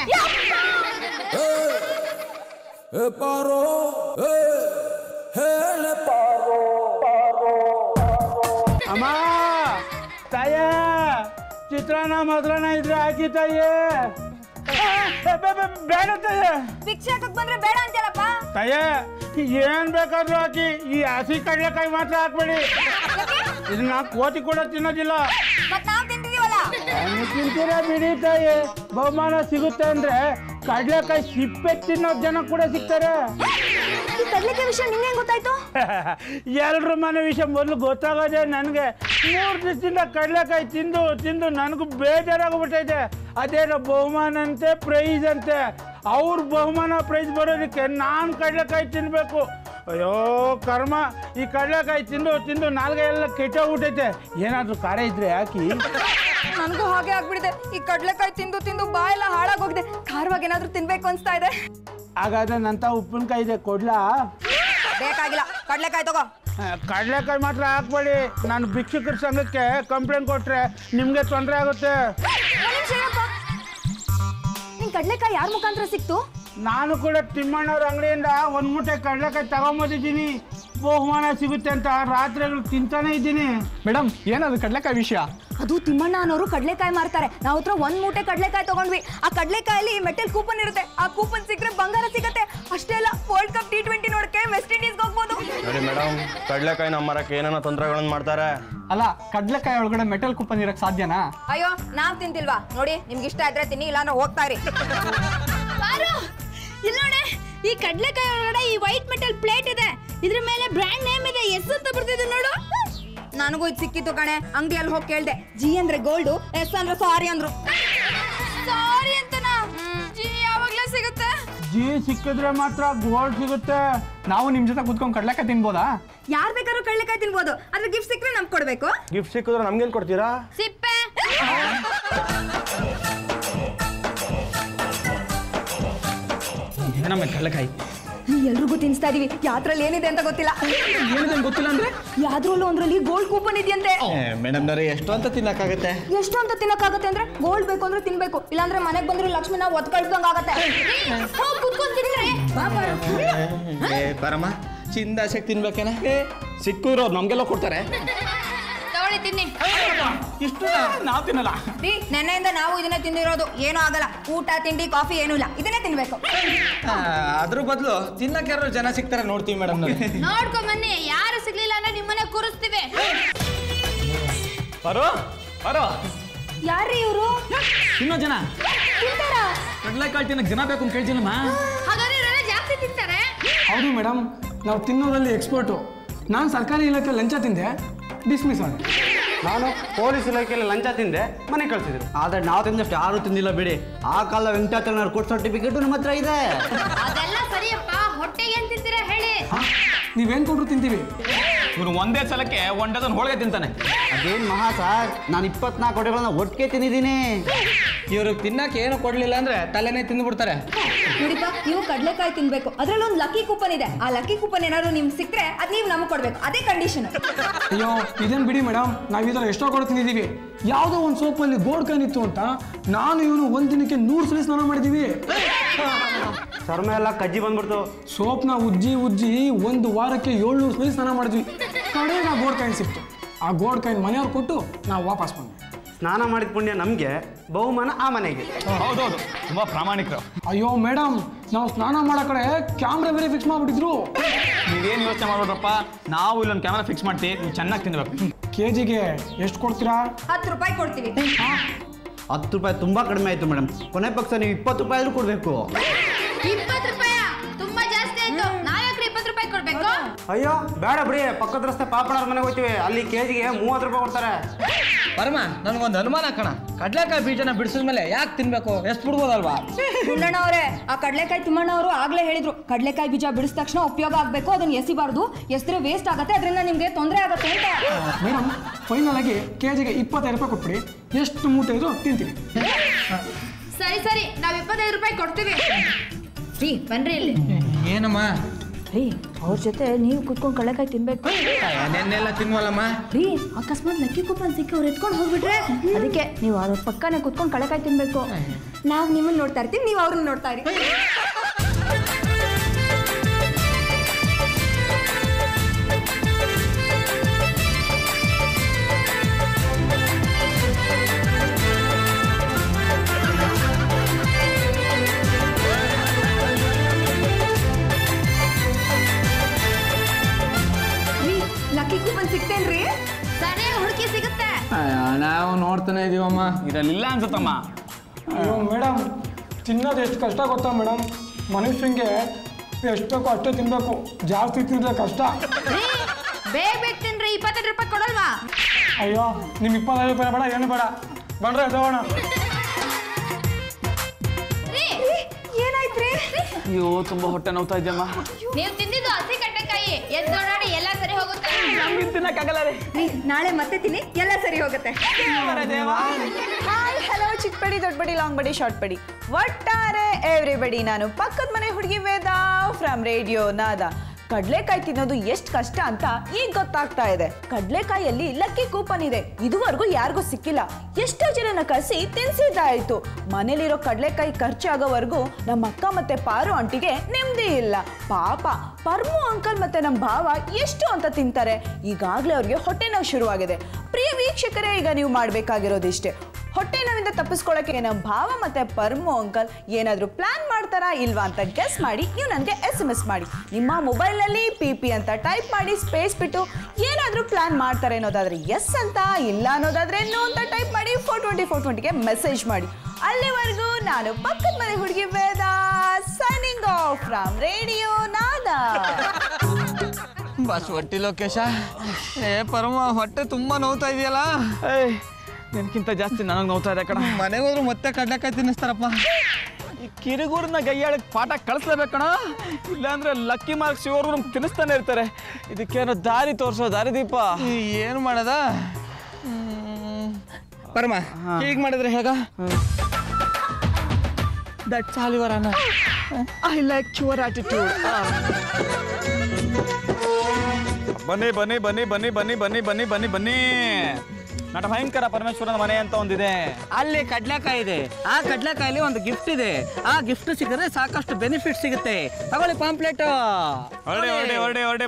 E paro, e, hele paro, paro. ಅಮ್ಮ ತಾಯ ಚಿತ್ರಾನ್ನ ಮೊದಲನ ಇದ್ರೆ ಹಾಕಿ ತಾಯಿ ಬೇಡ ತಾಯ ಭಿಕ್ಷೆ ಹಾಕಕ್ ಬಂದ್ರೆ ಬೇಡ ಅಂತೀಯಲ್ಲಪ್ಪ ತಾಯ ಏನ್ ಬೇಕಾದ್ರೂ ಹಾಕಿ ಈ ಹಸಿ ಕಡ್ಲೆಕಾಯಿ ಮಾತ್ರ ಹಾಕ್ಬೇಡಿ ಇದನ್ನ ಕೋತಿ ಕೂಡ ತಿನ್ನೋದಿಲ್ಲ ಮತ್ ನಾವ್ ತಿಂತಿದೀವಲ್ಲ ಹಣ್ಣು ತಿಂತೀರಾ ಬಿಡಿ ತಾಯಿ ಬಹುಮಾನ ಸಿಗುತ್ತೆ ಅಂದ್ರೆ ಕಡ್ಲೆಕಾಯಿ ಸಿಪ್ಪೆ ತಿನ್ನೋ ಜನ ಕೂಡ ಸಿಗ್ತಾರೆ ಈ ಕಡ್ಲೆಕಾಯಿ ವಿಷಯ ನಿಂಗೆ ಹೆಂಗ್ ಗೊತ್ತಾಯ್ತು ಎಲ್ರ ಮನೆ ವಿಷಯ ಮೊದಲು ಗೊತ್ತಾಗೋದೆ ನನಗೆ ಮೂರು ದಿವಸದಿಂದ ಕಡಲೆಕಾಯಿ ತಿಂದು ತಿಂದು ನನಗೂ ಬೇಜಾರಾಗ್ಬಿಟ್ಟೈತೆ ಅದೇನೋ ಬಹುಮಾನ ಅಂತೆ ಪ್ರೈಸ್ ಅಂತೆ ಅವ್ರ ಬಹುಮಾನ ಪ್ರೈಸ್ ಬರೋದಕ್ಕೆ ನಾನು ಕಡಲೆಕಾಯಿ ತಿನ್ನಬೇಕು ಅಯ್ಯೋ ಕರ್ಮ ಈ ಕಡಲೆಕಾಯಿ ತಿಂದು ತಿಂದು ನಾಲ್ಗೆ ಎಲ್ಲ ಕೆಟ್ಟೋಗ್ಬಿಟ್ಟೈತೆ ಏನಾದರೂ ಖಾರ ಇದ್ರೆ ಹಾಕಿ ನನಗೂ ಹಾಗೆ ಆಗ್ಬಿಡಿದೆ ಈ ಕಡ್ಲೆಕಾಯಿ ತಿಂದು ತಿಂದು ಬಾಯೆಲ್ಲ ಹಾಳಾಗೋಗಿದೆ ಖಾರವಾಗಿ ಏನಾದ್ರೂ ತಿನ್ಬೇಕು ಅನ್ಸ್ತಾ ಇದೆ ಹಾಗಾದ್ರೆ ನಂತ ಉಪ್ಪಿನಕಾಯಿ ಇದೆ ಕೊಡ್ಲಾ ಬೇಕಾಗಿಲ್ಲ ಕಡ್ಲೆಕಾಯಿ ತಗೋ ಕಡಲೆಕಾಯಿ ಮಾತ್ರ ಹಾಕ್ಬೇಡಿ ನಾನು ಭಿಕ್ಷುಕರ ಸಂಘಕ್ಕೆ ಕಂಪ್ಲೇಂಟ್ ಕೊಟ್ಟರೆ ನಿಮಗೆ ತೊಂದರೆ ಆಗುತ್ತೆ ಒಂದ್ ನಿಮಿಷ ಇರಪ್ಪ. ನಿನ್ ಕಡ್ಲೆಕಾಯಿ ಯಾರ ಮುಖಾಂತರ ಸಿಕ್ತು ನಾನು ಕೂಡ ತಿಮ್ಮಣ್ಣವ್ರ ಅಂಗಡಿಯಿಂದ ಒಂದು ಮೂಟೆ ಕಡಲೆಕಾಯಿ ತಗೊಂಬಂದಿದ್ದೀನಿ ಬಹುಮಾನ ಸಿಗುತ್ತೆ ಅಂತ ರಾತ್ರಿಗಳು ತಿಂತಾನೆ ಇದ್ದೀನಿ ಮೇಡಮ್ ಏನದು ಕಡ್ಲೆಕಾಯಿ ವಿಷಯ ಅದು ತಿಮ್ಮಣ್ಣ ಅನ್ನೋರು ಕಡ್ಲೆಕಾಯಿ ಮಾರ್ತಾರೆ ನಾವು ಹತ್ರ ಒಂದ್ ಮೂಟೆ ಕಡ್ಲೆಕಾಯಿ ತಗೊಂಡ್ವಿ ಆ ಕಡ್ಲೆಕಾಯಲ್ಲಿ ಮೆಟಲ್ ಕೂಪನ್ ಇರುತ್ತೆ ಆ ಕೂಪನ್ ಸಿಕ್ಕರೆ ಬಂಗಾರ ಸಿಗತ್ತೆ ಅಷ್ಟೇ ಅಲ್ಲ ವರ್ಲ್ಡ್ ಕಪ್ ಟಿ ಟ್ವೆಂಟಿ ನೋಡಕ್ಕೆ ವೆಸ್ಟ್ ಇಂಡೀಸ್ಗೆ ಹೋಗ್ಬೋದು ನೋಡಿ ಮೇಡಮ್ ಕಡ್ಲೆಕಾಯಿ ನಮ್ಮ ಮರಕ್ಕೆ ಏನೇನೋ ತೊಂದರೆಗಳನ್ನು ಮಾಡ್ತಾರೆ ಅಲ್ಲ ಕಡ್ಲೆಕಾಯಿ ಒಳಗಡೆ ಮೆಟಲ್ ಕುಪ್ಪನ್ ಇರಕ್ ಸಾಧ್ಯನಾ ಅಯ್ಯೋ ನಾವ್ ತಿಂತಿಲ್ವಾ ನೋಡಿ ನಿಮ್ಗೆ ಇಷ್ಟ ಇದ್ರೆ ತಿನ್ನಿ ಇಲ್ಲಾಂದ್ರೆ ಹೋಗ್ತಾ ಇರಿ ಇಲ್ಲ ನೋಡಿ ಈ ಕಡ್ಲೆಕಾಯಿ ಒಳಗಡೆ ಈ ವೈಟ್ ಮೆಟಲ್ ಪ್ಲೇಟ್ ಇದೆ ಇದ್ರ ಮೇಲೆ ಬ್ರ್ಯಾಂಡ್ ನೇಮ್ ಇದೆ ಎಸ್ ಅಂತ ಬರ್ತಿದೆ ನೋಡು ನನಗೂ ಇದು ಸಿಕ್ಕಿತ್ತು ಕಣೆ ಅಂಗಡಿಯಲ್ಲಿ ಹೋಗಿ ಕೇಳ್ದೆ ಜಿ ಅಂದ್ರೆ ಗೋಲ್ಡು ಎಸ್ ಅಂದ್ರೆ ಸಾರಿ ಅಂದ್ರು ಸಾರಿ ಅಂತನಾ ಜಿ ಯಾವಾಗ್ಲೇ ಸಿಗುತ್ತೆ ಜಿ ಸಿಕ್ಕಿದ್ರೆ ಮಾತ್ರ ಗೋಲ್ಡ್ ಸಿಗುತ್ತೆ ನಾವು ನಿಮ್ ಜೊತೆ ಕುತ್ಕೊಂಡು ಕಡ್ಲೆಕಾಯಿ ತಿನ್ಬೋದಾ ಯಾರ್ ಬೇಕಾದ್ರೂ ಕಡ್ಲೆಕಾಯಿ ತಿನ್ಬೋದು ಆದ್ರೆ ಗಿಫ್ಟ್ ಸಿಕ್ಕರೆ ನಮ್ಗೆ ಕೊಡ್ಬೇಕು ಗಿಫ್ಟ್ ಸಿಕ್ಕಿದ್ರೆ ನಮ್ಗೇನು ಕೊಡ್ತೀರಾ ಸಿಪ್ಪೆ ನಮ್ಮ ಕಡ್ಲೆಕಾಯಿ ಎಲ್ರಿಗೂ ತಿನ್ಸ್ತಾ ಇದೀವಿ ಯಾತ್ರಲ್ಲಿ ಏನಿದೆ ಅಂತ ಗೊತ್ತಿಲ್ಲ ಏನಿದೆ ಗೊತ್ತಿಲ್ಲ ಅಂದ್ರೆ ಯಾವ್ದ್ರಲ್ಲೂ ಒಂದ್ರಲ್ಲಿ ಗೋಲ್ಡ್ ಕೂಪನ್ ಇದೆಯಂತೆ ಮೇಡಮ್ ನವ್ರೆ ಎಷ್ಟು ಅಂತ ತಿನ್ನಕ್ಕಾಗತ್ತೆ ಎಷ್ಟು ಅಂತ ತಿನ್ನಕ್ಕಾಗತ್ತೆ ಅಂದ್ರೆ ಗೋಲ್ಡ್ ಬೇಕು ಅಂದ್ರೆ ತಿನ್ಬೇಕು ಇಲ್ಲಾಂದ್ರೆ ಮನೆಗೆ ಬಂದ್ರೆ ಲಕ್ಷ್ಮಿನ ಒತ್ ಕಳ್ಸಂಗ್ ಆಗತ್ತೆ ಹೋಗ್ ಕುತ್ಕೊಂಡ್ ತಿನ್ರಿ. ಬಾ ಬಾರು. ಏ ಬರಮ್ಮ ಚಿಂದಾಸೆಗೆ ತಿನ್ಬೇಕೇನ ಸಿಕ್ಕಿದ್ರು ನಮಗೆಲ್ಲ ಕೊಡ್ತಾರೆ ತಗೊಳ್ಳಿ ತಿನ್ನಿ ಇಷ್ಟು ನಾವು ತಿನ್ನಲ್ಲ ರೀ ನೆನ್ನೆಯಿಂದ ನಾವು ಇದನ್ನೇ ತಿಂದಿರೋದು ಏನೂ ಆಗಲ್ಲ ಊಟ ತಿಂಡಿ ಕಾಫಿ ಏನೂ ಇಲ್ಲ ಇದನ್ನೇ ತಿನ್ಬೇಕು ಅದ್ರ ಬದಲು ತಿನ್ನಕ್ಕೆ ಯಾರು ಜನ ಸಿಗ್ತಾರೆ ನೋಡ್ತೀವಿ ಮೇಡಮ್ ನೋಡ್ಕೊಂಡ್ ಬನ್ನಿ ಯಾರು ಸಿಗ್ಲಿಲ್ಲ ಅಂದ್ರೆ ನಿಮ್ಮನೆ ಕೂರಿಸ್ತೀವಿ ಬರೋ ಬರೋ ಯಾರ್ರೀ ಇವರು ತಿನ್ನೋ ಜನ ತಿಂತಾರಾ ಕಡ್ಲೆಕಾಯಿ ತಿನ್ನಕ್ ಜನ ಬೇಕು ಅಂತ ಕೇಳ್ತೀನಮ್ಮ ಹಾಗಾದ್ರೆ ಇವರೆಲ್ಲ ಜಾಸ್ತಿ ತಿಂತಾರೆ ಹೌದು ಮೇಡಮ್ ನಾವು ತಿನ್ನೋದ್ರಲ್ಲಿ ಎಕ್ಸ್ಪರ್ಟು ನಾನು ಸರ್ಕಾರಿ ಇಲಾಖೆ ಲಂಚ ತಿಂದೆ ಡಿಸ್ಮಿಸ್ ಆದೆ ನಾನು ಪೊಲೀಸ್ ಇಲಾಖೆಯಲ್ಲಿ ಲಂಚ ತಿಂದೆ ಮನೆ ಕಳ್ಸಿದ್ರು ಆದ್ರೆ ನಾವು ತಿಂದಷ್ಟು ಯಾರು ತಿಂದಿಲ್ಲ ಬಿಡಿ ಆ ಕಾಲ ವೆಂಕಟಾಚಲನ ಕೊಟ್ಟು ಸರ್ಟಿಫಿಕೇಟ್ ನಮ್ಮ ಹತ್ರ ಇದೆ ಅದೆಲ್ಲ ಸರಿಯಪ್ಪ ಹೊಟ್ಟೆಗೆ ಏನ್ ತಿಂತೀರಾ ಹೇಳಿ ನೀವೇನು ಕೊಟ್ರು ತಿಂತೀವಿ ಇವನು ಒಂದೇ ಸಲಕ್ಕೆ ಒನ್ ಡಜನ್ ಹೋಳಿಗೆ ತಿಂತಾನೆ ಅದೇನ್ ಮಹಾ ಸರ್ ನಾನು ಇಪ್ಪತ್ನಾಲ್ಕು ಹೊಡೆಗಳನ್ನ ಒಟ್ಟಿಗೆ ತಿಂದಿದ್ದೀನಿ ಇವ್ರಿಗೆ ತಿನ್ನಕ್ಕೆ ಏನು ಕೊಡ್ಲಿಲ್ಲ ಅಂದ್ರೆ ತಲೆನೇ ತಿಂದ್ಬಿಡ್ತಾರೆ ನೋಡಿಪ್ಪ ನೀವು ಕಡ್ಲೆಕಾಯಿ ತಿನ್ಬೇಕು ಅದ್ರಲ್ಲಿ ಒಂದು ಲಕ್ಕಿ ಕೂಪನ್ ಇದೆ ಆ ಲಕ್ಕಿ ಕೂಪನ್ ಏನಾದ್ರು ನಿಮ್ಗೆ ಸಿಕ್ಕರೆ ಅದ್ ನೀವು ನಮಗೆ ಕೊಡ್ಬೇಕು ಅದೇ ಕಂಡೀಷನ್ ಅಯ್ಯೋ ಇದೇನು ಬಿಡಿ ಮೇಡಮ್ ನಾವು ಈ ಥರ ಎಷ್ಟೋ ಕೊಡ ತಿಂದಿದ್ದೀವಿ ಯಾವುದೋ ಒಂದು ಸೋಪಲ್ಲಿ ಗೋಡ್ ಕಾಯಿನಿತ್ತು ಅಂತ ನಾನು ಇವನು ಒಂದು ದಿನಕ್ಕೆ ನೂರು ಸಲ ಸ್ನಾನ ಮಾಡಿದ್ದೀವಿ ಚರ್ಮ ಎಲ್ಲ ಕಜ್ಜಿ ಬಂದ್ಬಿಡ್ತು ಸೋಪ್ನ ಉಜ್ಜಿ ಉಜ್ಜಿ ಒಂದು ವಾರಕ್ಕೆ ಏಳ್ನೂರು ಸಲ ಸ್ನಾನ ಮಾಡಿದ್ವಿ ಕಡೆಗೆ ಆ ಗೋಡ್ ಕಾಯಿನ್ ಸಿಕ್ತು ಆ ಗೋಡ್ ಕಾಯಿನ್ ಮನೆಯವ್ರು ಕೊಟ್ಟು ನಾವು ವಾಪಸ್ ಬಂದ್ವಿ ಸ್ನಾನ ಮಾಡಿದ ಪುಣ್ಯ ನಮಗೆ ಬಹುಮಾನ ಆ ಮನೆಗೆ ಹೌದೌದು ತುಂಬಾ ಪ್ರಾಮಾಣಿಕರು ಅಯ್ಯೋ ಮೇಡಮ್ ನಾವು ಸ್ನಾನ ಮಾಡೋ ಕಡೆ ಕ್ಯಾಮ್ರಾ ಬೇರೆ ಫಿಕ್ಸ್ ಮಾಡಿಬಿಟ್ಟಿದ್ರು ನೀವೇನು ಯೋಚನೆ ಮಾಡ್ಬೇಡ್ರಪ್ಪ ನಾವು ಇಲ್ಲೊಂದು ಕ್ಯಾಮರಾ ಫಿಕ್ಸ್ ಮಾಡ್ತೀವಿ ನೀವು ಚೆನ್ನಾಗಿ ತಿನ್ಬೇಕು ಕೆ ಜಿಗೆ ಎಷ್ಟು ಕೊಡ್ತೀರಾ ಹತ್ತು ರೂಪಾಯಿ ಕೊಡ್ತೀವಿ ಹತ್ತು ರೂಪಾಯಿ ತುಂಬಾ ಕಡಿಮೆ ಆಯ್ತು ಮೇಡಮ್ ಕೊನೆ ಪಕ್ಷ ನೀವು ಇಪ್ಪತ್ತು ರೂಪಾಯಿ ಆದ್ರೂ ಕೊಡಬೇಕು ಇಪ್ಪತ್ತು ರೂಪಾಯ ತುಂಬಾ ಜಾಸ್ತಿ ಆಯ್ತು ನಾವ್ಯಾಕ್ರಿ ಇಪ್ಪತ್ತು ರೂಪಾಯಿ ಕೊಡ್ಬೇಕು ಅಯ್ಯೋ ಬೇಡ ಬಿಡಿ ಪಕ್ಕದ ರಸ್ತೆ ಪಾಪಡವ್ರ ಮನೆಗೆ ಹೋಗ್ತೀವಿ ಅಲ್ಲಿ ಕೆ ಜಿಗೆ ಮೂವತ್ತು ರೂಪಾಯಿ ಕೊಡ್ತಾರೆ ಪರಮ ನನಗೊಂದು ಅನುಮಾನ ಕಣ ಕಡ್ಲೆಕಾಯಿ ಬೀಜನ ಬಿಡಿಸಿದ್ಮೇಲೆ ಯಾಕೆ ತಿನ್ಬೇಕು ಎಷ್ಟು ಬಿಡ್ಬೋದಲ್ವಾ ಗುಂಡಣ್ಣ ಅವರೇ ಆ ಕಡ್ಲೆಕಾಯಿ ತಿಮ್ಮಣ್ಣ ಅವರು ಆಗ್ಲೇ ಹೇಳಿದ್ರು ಕಡ್ಲೆಕಾಯಿ ಬೀಜ ಬಿಡಿದ ತಕ್ಷಣ ಉಪಯೋಗ ಆಗಬೇಕು ಅದನ್ನ ಎಸಿಬಾರ್ದು ಎಸಿದ್ರೆ ವೇಸ್ಟ್ ಆಗುತ್ತೆ ಅದರಿಂದ ನಿಮ್ಗೆ ತೊಂದರೆ ಆಗುತ್ತೆ ಅಂತ ಮೇಡಮ್ ಫೈನಲ್ ಆಗಿ ಕೆ ಜಿಗೆ ಇಪ್ಪತ್ತೈದು ರೂಪಾಯಿ ಕೊಟ್ಬಿಡಿ ಎಷ್ಟು ಮೂಟೆ ಇದ್ರು ತಿಂತೀವಿ ಸರಿ ಸರಿ ನಾವ್ ಇಪ್ಪತ್ತೈದು ರೂಪಾಯಿ ಕೊಡ್ತೀವಿ ರೀ ಬನ್ರಿ ಇಲ್ಲಿ ಏನಮ್ಮ ರೀ ಅವ್ರ ಜೊತೆ ನೀವು ಕುತ್ಕೊಂಡು ಕಡ್ಲೆಕಾಯಿ ತಿನ್ಬೇಕು ನೆನ್ನೆಲ್ಲ ತಿನ್ವಲ್ಲಮ್ಮ ರೀ ಅಕಸ್ಮಾತ್ ಲಕ್ಕಿ ಕೂಪನ್ ಸಿಕ್ಕಿ ಅವ್ರು ಎತ್ಕೊಂಡು ಹೋಗ್ಬಿಟ್ರೆ ಅದಕ್ಕೆ ನೀವು ಅವ್ರ ಪಕ್ಕನೆ ಕುತ್ಕೊಂಡು ಕಡಲೆಕಾಯಿ ತಿನ್ಬೇಕು ನಾವು ನಿಮ್ಮನ್ನ ನೋಡ್ತಾ ಇರ್ತೀವಿ ನೀವು ಅವ್ರನ್ನ ನೋಡ್ತಾ ಇರಿ ರೀ ಲಕ್ಕಿ ಕೂಪನ್ ಸಿಗ್ತೇನ್ರಿ ಸರಿಯಾಗಿ ಹುಡುಕಿ ಸಿಗುತ್ತೆ ನಾವು ನೋಡ್ತಾನೆ ಇದೀವಮ್ಮ ಇದರಲ್ಲಿಲ್ಲ ಅನ್ಸುತ್ತಮ್ಮ ಅಯ್ಯೋ ಮೇಡಮ್ ತಿನ್ನೋದು ಎಷ್ಟು ಕಷ್ಟ ಗೊತ್ತಾ ಮೇಡಮ್ ಮನುಷ್ಯಂಗೆ ಎಷ್ಟು ಬೇಕೋ ಅಷ್ಟೇ ತಿನ್ನಬೇಕು ಜಾಸ್ತಿ ತಿಂದರೆ ಕಷ್ಟ ರೀ, ಬೇಗ ಬೇಗ ತಿನ್ರಿ ಇಪ್ಪತ್ತೈದು ರೂಪಾಯಿ ಕೊಡಲ್ವಾ ಅಯ್ಯೋ ನಿಮ್ಗೆ ಇಪ್ಪತ್ತೈದು ರೂಪಾಯಿ ಬೇಡ ಏನು ಬೇಡ ಬಂದ್ರೆ ತಗೋಣ ಏನಾಯ್ತ್ರಿ ಅಯ್ಯೋ ತುಂಬಾ ಹೊಟ್ಟೆ ನೋವ್ತಾ ಇದೆಯಮ್ಮ ನೀವು ತಿಂದಿದ್ದು ಹಸಿ ಕಡ್ಲೆಕಾಯಿ ಎದ್ದು ಓಡಾಡಿ ಎಲ್ಲ ಸರಿ ಹೋಗುತ್ತೆ ತಿನ್ನಕ್ಕಾಗಲ್ಲ ರೀ ರೀ, ನಾಳೆ ಮತ್ತೆ ತಿನ್ನಿ ಎಲ್ಲ ಸರಿ ಹೋಗುತ್ತೆ ಹಾಯ್ ಹಲೋ ಚಿಕ್ಕ ಬಡಿ ದೊಡ್ಡ ಬಡಿ ಲಾಂಗ್ ಬಡಿ ಶಾರ್ಟ್ ಬಡಿ ಒಟ್ಟಾರೆ ಎವ್ರಿಬಡಿ ನಾನು ಪಕ್ಕದ ಮನೆ ಹುಡುಗಿ ವೇದ ಫ್ರಮ್ ರೇಡಿಯೋ ನಾದ ಕಡಲೆಕಾಯಿ ತಿನ್ನೋದು ಎಷ್ಟು ಕಷ್ಟ ಅಂತ ಈಗ ಗೊತ್ತಾಗ್ತಾ ಇದೆ ಕಡಲೆಕಾಯಲ್ಲಿ ಲಕ್ಕಿ ಕೂಪನ್ ಇದೆ ಇದುವರೆಗೂ ಯಾರಿಗೂ ಸಿಕ್ಕಿಲ್ಲ ಎಷ್ಟೋ ಜನನ ಕರೆಸಿ ತಿನ್ಸಿದ್ದಾಯ್ತು ಮನೇಲಿರೋ ಕಡಲೆಕಾಯಿ ಖರ್ಚಾಗೋವರೆಗೂ ನಮ್ಮ ಅಕ್ಕ ಮತ್ತೆ ಪಾರು ಆಂಟಿಗೆ ನೆಮ್ಮದಿ ಇಲ್ಲ ಪಾಪ ಪರ್ಮು ಅಂಕಲ್ ಮತ್ತೆ ನಮ್ಮ ಭಾವ ಎಷ್ಟು ಅಂತ ತಿಂತಾರೆ ಈಗಾಗಲೇ ಅವ್ರಿಗೆ ಹೊಟ್ಟೆ ನೋವು ಶುರುವಾಗಿದೆ ಪ್ರಿಯ ವೀಕ್ಷಕರೇ ಈಗ ನೀವು ಮಾಡಬೇಕಾಗಿರೋದಿಷ್ಟೇ ಹೊಟ್ಟೆ ನೋವಿಂದ ತಪ್ಪಿಸ್ಕೊಳ್ಳೋಕೆ ನಮ್ಮ ಭಾವ ಮತ್ತೆ ಪರ್ಮು ಅಂಕಲ್ ಏನಾದರೂ ಪ್ಲಾನ್ ಮಾಡ್ತಾರಾ ಇಲ್ವಾ ಅಂತ ಗೆಸ್ ಮಾಡಿ ನೀವು ನನಗೆ ಎಸ್ ಎಮ್ ಎಸ್ ಮಾಡಿ ನಿಮ್ಮ ಮೊಬೈಲ್ನಲ್ಲಿ ಪಿ ಪಿ ಅಂತ ಟೈಪ್ ಮಾಡಿ ಸ್ಪೇಸ್ ಬಿಟ್ಟು ಏನಾದರೂ ಪ್ಲಾನ್ ಮಾಡ್ತಾರೆ ಅನ್ನೋದಾದ್ರೆ ಎಸ್ ಅಂತ ಇಲ್ಲ ಅನ್ನೋದಾದ್ರೆ ನೋ ಅಂತ ಟೈಪ್ ಮಾಡಿ ಫೋರ್ ಟ್ವೆಂಟಿ ಫೋರ್ ಟ್ವೆಂಟಿಗೆ ಮೆಸೇಜ್ ಮಾಡಿ ಅಲ್ಲಿವರೆಗೂ ನಾನು ಪಕ್ಕದ ಮನೆ ಹುಡುಗಿ Veda signing off from radio Nada ಬಸ್ ಹೊಟ್ಟಿ ಲೋಕೇಶ ಏ ಪರಮ ಹೊಟ್ಟೆ ತುಂಬಾ ನೋವ್ತಾ ಇದೆಯಲ್ಲ ಏಯ್ ನಿನ್ಕಿಂತ ಜಾಸ್ತಿ ನನಗೆ ನೋವ್ತಾ ಇದೆ ಕಣ ಮನೆಗೆ ಹೋದ್ರು ಮತ್ತೆ ಕಡ್ಲೆಕಾಯಿ ತಿನ್ನಿಸ್ತಾರಪ್ಪ ಈ ಕಿರಿಗೂರನ್ನ ಗೈಯಾಳಕ್ಕೆ ಪಾಠ ಕಳಿಸ್ಲೇಬೇಕಣ ಇಲ್ಲಾಂದ್ರೆ ಲಕ್ಕಿ ಮಾರ್ಕ್ಸ್ ಇವರು ನಮ್ಗೆ ತಿನ್ನಿಸ್ತಾನೆ ಇರ್ತಾರೆ ಇದಕ್ಕೇನೋ ದಾರಿ ತೋರಿಸೋ ದಾರಿದೀಪ ಏನು ಮಾಡದ ಪರಮ ಹೀಗೆ ಮಾಡಿದ್ರೆ ಹೇಗ ದಟ್ಸ್ ಆಲ್ ಯುವರ್ ಅನ್ನ ಐ ಲೈಕ್ ಯುವರ್ ಆಟಿಟ್ಯೂಡ್ ಬನ್ನಿ ಬನ್ನಿ ಬನ್ನಿ ಬನ್ನಿ ಬನ್ನಿ ಬನ್ನಿ ಬನ್ನಿ ಬನ್ನಿ ಬನ್ನಿ ನಟ ಭಯಂಕರ ಪರಮೇಶ್ವರನ ಮನೆ ಅಂತ ಒಂದಿದೆ ಅಲ್ಲಿ ಕಡ್ಲೆಕಾಯಿ ಇದೆ ಆ ಕಡ್ಲೆಕಾಯಲ್ಲಿ ಒಂದು ಗಿಫ್ಟ್ ಇದೆ ಆ ಗಿಫ್ಟ್ ಸಿಕ್ಕಿದ್ರೆ ಸಾಕಷ್ಟು ಬೆನಿಫಿಟ್ ಸಿಗುತ್ತೆ ತಗೊಳ್ಳಿ ಪಾಂಪ್ಲೆಟ್ ಹೊರಡೆ ಹೊರಡೆ ಹೊರಡೆ ಹೊರಡೆ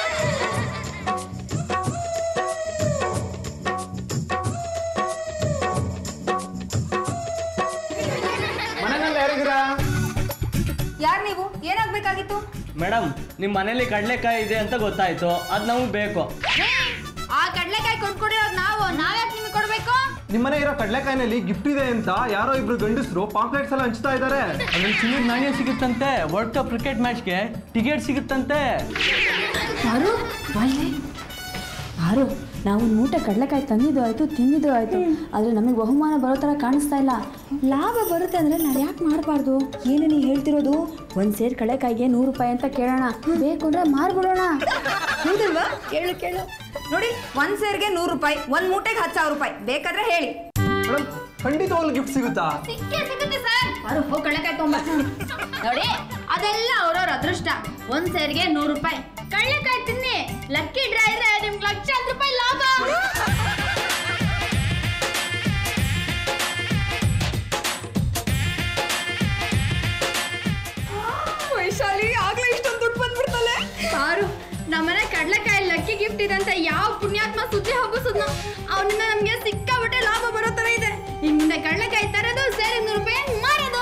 ಮನೆಯಲ್ಲಿ ಯಾರಿದ್ದೀರಾ ಯಾರು ನೀವು ಏನಾಗ್ಬೇಕಾಗಿತ್ತು ಮೇಡಮ್ ನಿಮ್ಮ ಮನೇಲಿ ಕಡಲೆಕಾಯಿ ಇದೆ ಅಂತ ಗೊತ್ತಾಯ್ತು ಅದು ನಮಗೆ ಬೇಕು ರೀ, ಆ ಕಡ್ಲೆಕಾಯಿ ಕೊಂಡ್ಕೊಡಿರೋದು ನಾವು ನಾವ್ಯಾಕೆ ನಿಮಗೆ ಕೊಡ್ಬೇಕು ನಿಮ್ಮನೆ ಇರೋ ಕಡಲೆಕಾಯಿನಲ್ಲಿ ಗಿಫ್ಟ್ ಇದೆ ಅಂತ ಯಾರೋ ಇಬ್ರು ಗಂಡಸರು ಪಾಂಪ್ಲೆಟ್ಸ್ ಎಲ್ಲ ಹಂಚ್ತಾ ಇದ್ದಾರೆ ಅದ್ರಲ್ಲಿ ಚಿನ್ನದ ನಾಣ್ಯ ಸಿಗುತ್ತಂತೆ ವರ್ಲ್ಡ್ ಕಪ್ ಕ್ರಿಕೆಟ್ ಮ್ಯಾಚ್ಗೆ ಟಿಕೆಟ್ ಸಿಗುತ್ತಂತೆ ಆರು ಬಾಯ್ಲೆ ಆರು ನಾವು ಒಂದು ಮೂಟೆ ಕಡಲೆಕಾಯಿ ತಂದಿದ್ದು ಆಯಿತು ತಿಂದಿದ್ದು ಆಯಿತು ಆದರೆ ನಮಗೆ ಬಹುಮಾನ ಬರೋ ಥರ ಕಾಣಿಸ್ತಾ ಇಲ್ಲ ಲಾಭ ಬರುತ್ತೆ ಅಂದರೆ ನಾವು ಯಾಕೆ ಮಾಡಬಾರ್ದು ಏನು ನೀ ಹೇಳ್ತಿರೋದು ಒಂದು ಸೇರ್ ಕಡಲೆಕಾಯಿಗೆ ನೂರು ರೂಪಾಯಿ ಅಂತ ಕೇಳೋಣ ಬೇಕು ಅಂದರೆ ಮಾರ್ಬಿಡೋಣ ಹೌದಲ್ವಾ ಕೇಳು ಕೇಳು ನೋಡಿ ಒಂದ್ ಸೇರ್ಗೆ ನೂರು ರೂಪಾಯಿ ಒಂದ್ ಮೂಟೆಗೆ ಹತ್ತು ಸಾವಿರ ರೂಪಾಯಿ ಬೇಕಾದ್ರೆ ಹೇಳಿ ಮೇಡಮ್ ಖಂಡಿತವಾಗ್ಲೂ ಗಿಫ್ಟ್ ಸಿಗುತ್ತಾ ಸಿಕ್ಕೇ ಸಿಗುತ್ತೆ ಸರ್ ಬಾರು ಹೋಗಿ ಕಡ್ಲೆಕಾಯಿ ತೊಗೊಂಬ ನೋಡಿ ಅದೆಲ್ಲ ಅವ್ರವ್ರ ಅದೃಷ್ಟ ಒಂದ್ ಸೇರಿಗೆ ನೂರು ರೂಪಾಯಿ ಕಡ್ಲೆಕಾಯಿ ತಿನ್ನಿ ಲಕ್ಕಿ ಡ್ರಾ ಇದ್ರೆ ನಿಮ್ಗೆ ಲಕ್ಷಾಂತರ ರೂಪಾಯಿ ಲಾಭ ವೈಶಾಲಿ ಆಗ್ಲೇ ಇಷ್ಟೊಂದು ದುಡ್ಡು ಬಂದ್ಬಿಡ್ತಲ್ಲ ಬಾರು ನಮ್ಮನೆ ಕಡ್ಲೆಕಾಯಿ ಲಕ್ಕಿ ಗಿಫ್ಟ್ ಇದೆ ಅಂತ ಯಾವ ಪುಣ್ಯಾತ್ಮ ಸುದ್ದಿ ಹಬ್ಬಿಸಿದ್ನ ಅವನಿಂದ ನಮ್ಗೆ ಸಿಕ್ಕಾಬಿಟ್ಟೆ ಲಾಭ ಬರೋ ತರ ಇದೆ ಇನ್ ಮುಂದೆ ಕಡ್ಲೆಕಾಯಿ ತರೋದು ಸೇರಿ ನೂರು ರೂಪಾಯಿ ಮಾರೋದು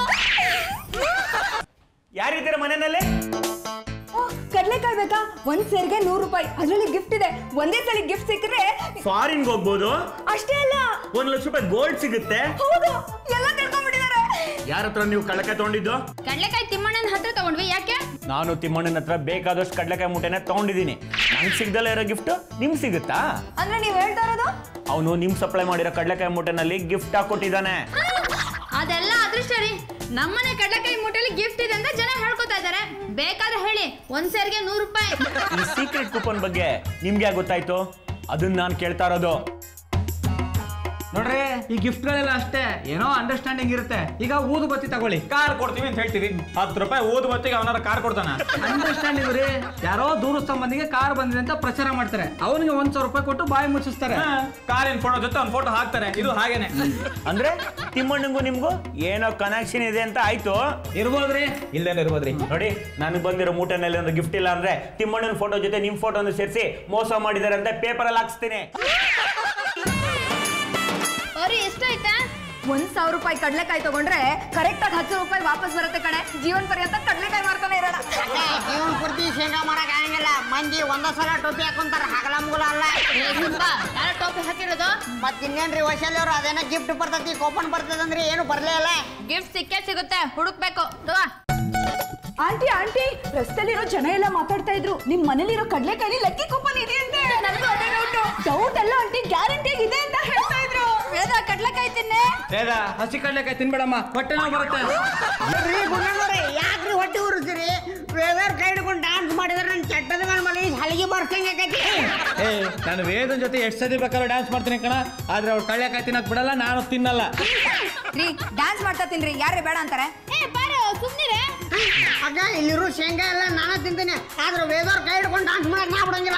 ಯಾರಿದ್ದೀರಾ ಮನೆಯಲ್ಲಿ ಕಡ್ಲೆಕಾಯಿ ಬೇಕಾ ಒಂದ್ ಸೇರ್ಗೆ ನೂರು ರೂಪಾಯಿ ಅದರಲ್ಲಿ ಗಿಫ್ಟ್ ಇದೆ ಒಂದೇ ಸಲ ಗಿಫ್ಟ್ ಸಿಕ್ಕರೆ ಫಾರಿನ್ಗೆ ಹೋಗ್ಬೋದು ಅಷ್ಟೇ ಅಲ್ಲ ಒಂದ್ ಲಕ್ಷ ರೂಪಾಯಿ ಗೋಲ್ಡ್ ಸಿಗುತ್ತೆ ಹೌದು ಎಲ್ಲ ತಿಳ್ಕೊಂಡ್ಬಿಟ್ಟಿದ್ದಾರೆ ಯಾರ ಹತ್ರ ನೀವು ಕಡಲೆಕಾಯಿ ತಗೊಂಡಿದ್ದು ಕಡ್ಲೆಕಾಯಿ ತಿಮ್ಮಣ್ಣನ ಹತ್ರ ತಗೊಂಡ್ವಿ ಯಾಕೆ ನಾನು ತಿಮ್ಮಣ್ಣನ ಹತ್ರ ಬೇಕಾದಷ್ಟು ಕಡಲೆಕಾಯಿ ಮೂಟೆನ ತಗೊಂಡಿದ್ದೀನಿ ನಂಗೆ ಸಿಗ್ದಲ್ಲ ಇರೋ ಗಿಫ್ಟ್ ನಿಮ್ಗೆ ಸಿಗುತ್ತಾ ಅಂದ್ರೆ ನೀವ್ ಹೇಳ್ತಾ ಇರೋದು ಅವನು ನಿಮ್ ಸಪ್ಲೈ ಮಾಡಿರೋ ಕಡಲೆಕಾಯಿ ಮೂಟೆನಲ್ಲಿ ಗಿಫ್ಟ್ ಹಾಕೊಟ್ಟಿದ್ದಾನೆ ಅದೆಲ್ಲ ಅದೃಷ್ಟ ರೀ ನಮ್ಮನೆ ಕಡ್ಲೆಕಾಯಿ ಮೂಟೆಲಿ ಗಿಫ್ಟ್ ಇದೆ ಅಂತ ಜನ ಹೇಳ್ಕೊತಾ ಇದಾರೆ ಬೇಕಾದ್ರೆ ಹೇಳಿ ಒಂದ್ ಸೇರ್ಗೆ ನೂರು ರೂಪಾಯಿ ಈ ಸೀಕ್ರೆಟ್ ಕೂಪನ್ ಬಗ್ಗೆ ನಿಮ್ಗೆ ಯಾಕೆ ಗೊತ್ತಾಯ್ತು ಅದನ್ನ ನಾನು ಕೇಳ್ತಾ ಇರೋದು ನೋಡ್ರಿ ಈ ಗಿಫ್ಟ್ಗಳೆಲ್ಲ ಅಷ್ಟೇ ಏನೋ ಅಂಡರ್ಸ್ಟ್ಯಾಂಡಿಂಗ್ ಇರುತ್ತೆ ಈಗ ಊದು ಬತ್ತಿ ತಗೊಳ್ಳಿ ಕಾರ್ ಕೊಡ್ತೀವಿ ಅಂತ ಹೇಳ್ತೀವಿ ಹತ್ತು ರೂಪಾಯಿ ಓದ್ ಮತ್ತಿಗೆ ಅವನಾರ ಕಾರ್ ಕೊಡ್ತಾನ ಅಂಡರ್ಸ್ಟ್ಯಾಂಡಿಂಗ್ ರೀ ಯಾರೋ ದೂರ ಸಂಬಂಧಿಗೆ ಕಾರ್ ಬಂದಿದೆ ಅಂತ ಪ್ರಚಾರ ಮಾಡ್ತಾರೆ ಅವನಿಗೆ ಒಂದ್ ಸಾವಿರ ರೂಪಾಯಿ ಕೊಟ್ಟು ಬಾಯಿ ಮುಚ್ಚಿಸ್ತಾರೆ ಕಾರಿನ ಫೋಟೋ ಜೊತೆ ಒಂದು ಫೋಟೋ ಹಾಕ್ತಾರೆ ಇದು ಹಾಗೇನೆ ಅಂದ್ರೆ ತಿಮ್ಮಣ್ಣಂಗೂ ನಿಮ್ಗೂ ಏನೋ ಕನೆಕ್ಷನ್ ಇದೆ ಅಂತ ಆಯ್ತು ಇರ್ಬೋದ್ರಿ ಇಲ್ದೇನೆ ಇರ್ಬೋದ್ರಿ ನೋಡಿ ನನಗೆ ಬಂದಿರೋ ಮೂಟೆನಲ್ಲಿ ಒಂದು ಗಿಫ್ಟ್ ಇಲ್ಲ ಅಂದ್ರೆ ತಿಮ್ಮಣ್ಣನ ಫೋಟೋ ಜೊತೆ ನಿಮ್ ಫೋಟೋನ ಸೇರಿಸಿ ಮೋಸ ಮಾಡಿದ್ದಾರೆ ಅಂತ ಪೇಪರ್ ಅಲ್ಲಿ ಹಾಕ್ಸ್ತೀನಿ ಅವ್ರಿ ಎಷ್ಟಾಯ್ತಾ ಒಂದ್ ಸಾವಿರ ರೂಪಾಯಿ ಕಡ್ಲೆಕಾಯಿ ತಗೊಂಡ್ರೆ ಕರೆಕ್ಟ್ ಆಗಿ ಹತ್ತು ರೂಪಾಯಿ ವಾಪಸ್ ಬರುತ್ತೆ ಕಣೆ ಜೀವನ ಪರ್ಯಂತ ಕಡ್ಲೆಕಾಯಿ ಮಾರ್ತಾನೆ ಇರೋಣ ಜೀವನ ಪೂರ್ತಿ ಶೇಂಗಾ ಮಾಡಕ್ ಆಗಂಗಿಲ್ಲ ಮಂದಿ ಒಂದ ಸಲ ಟೋಪಿ ಹಾಕೊಂತಾರ ಹಗಲ ಮುಗಲ ಅಲ್ಲ ಯಾರ ಟೋಪಿ ಹಾಕಿರೋದು ಮತ್ ಇನ್ನೇನ್ರಿ ವೈಶಾಲಿ ಅವ್ರು ಅದೇನ ಗಿಫ್ಟ್ ಬರ್ತೈತಿ ಕೂಪನ್ ಬರ್ತದಂದ್ರಿ ಏನು ಬರ್ಲೇ ಇಲ್ಲ ಗಿಫ್ಟ್ ಸಿಕ್ಕೇ ಸಿಗುತ್ತೆ ಹುಡುಕ್ಬೇಕು ತಗೋ ಆಂಟಿ ಆಂಟಿ ರಸ್ತೆಲಿರೋ ಜನ ಎಲ್ಲ ಮಾತಾಡ್ತಾ ಇದ್ರು ನಿಮ್ ಮನೇಲಿರೋ ಕಡ್ಲೆಕಾಯಿ ಲಕ್ಕಿ ಕೂಪನ್ ಇದೆ ಅಂತೆ ನನಗೂ ಅದೇ ಡೌಟ್ ಡೌಟ್ ಅಲ್ಲ ಆಂಟಿ ಗ್ಯಾರಂಟಿ ಇದೆ ಅಂತ ಹೇಳ್ತಾ ಇದ್ರು ವೇದ ಕಡ್ಲೆಕಾಯಿ ತಿನ್ನೆ ವೇದ ಹಸಿ ಕಡ್ಲೆಕಾಯಿ ತಿನ್ಬೇಡಮ್ಮ ಹೊಟ್ಟೆ ನೋವು ಬರುತ್ತೆ ರೀ ಗುಂಡಣ್ಣವ್ರೆ ಯಾಕ್ರಿ ಹೊಟ್ಟೆ ಉರಿಸ್ತೀರಿ ವೇದರ್ ಕೈ ಹಿಡ್ಕೊಂಡು ಡಾನ್ಸ್ ಮಾಡಿದ್ರೆ ನನ್ನ ಚಟ್ಟದ ಮೇಲೆ ಮನೆ ಹಲಗಿ ಬರ್ಸಂಗೆ ಆಕೈತಿ ಏ ನಾನು ವೇದನ್ ಜೊತೆ ಎಷ್ಟು ಸತಿ ಬೇಕಾದ್ರೂ ಡ್ಯಾನ್ಸ್ ಮಾಡ್ತೀನಿ ಕಣ ಆದ್ರೆ ಅವ್ರು ಕಡ್ಲೆಕಾಯಿ ತಿನ್ನಕ್ ಬಿಡಲ್ಲ ನಾನು ತಿನ್ನಲ್ಲ ರೀ ಡ್ಯಾನ್ಸ್ ಮಾಡ್ತಾ ತಿನ್ರಿ ಯಾರೇ ಬೇಡ ಅಂತಾರೆ ಏ ಬಾರೋ ಸುಮ್ನಿರೆ ಅಕ್ಕ ಇಲ್ಲಿರೋ ಶೇಂಗಾ ಎಲ್ಲ ನಾನೇ ತಿಂತೀನಿ ಆದ್ರೆ ವೇದವ್ರ ಕೈ ಹಿಡ್ಕೊಂಡು ಡಾನ್ಸ್ ಮಾಡಕ್ ನಾ ಬಿಡಂಗಿಲ್ಲ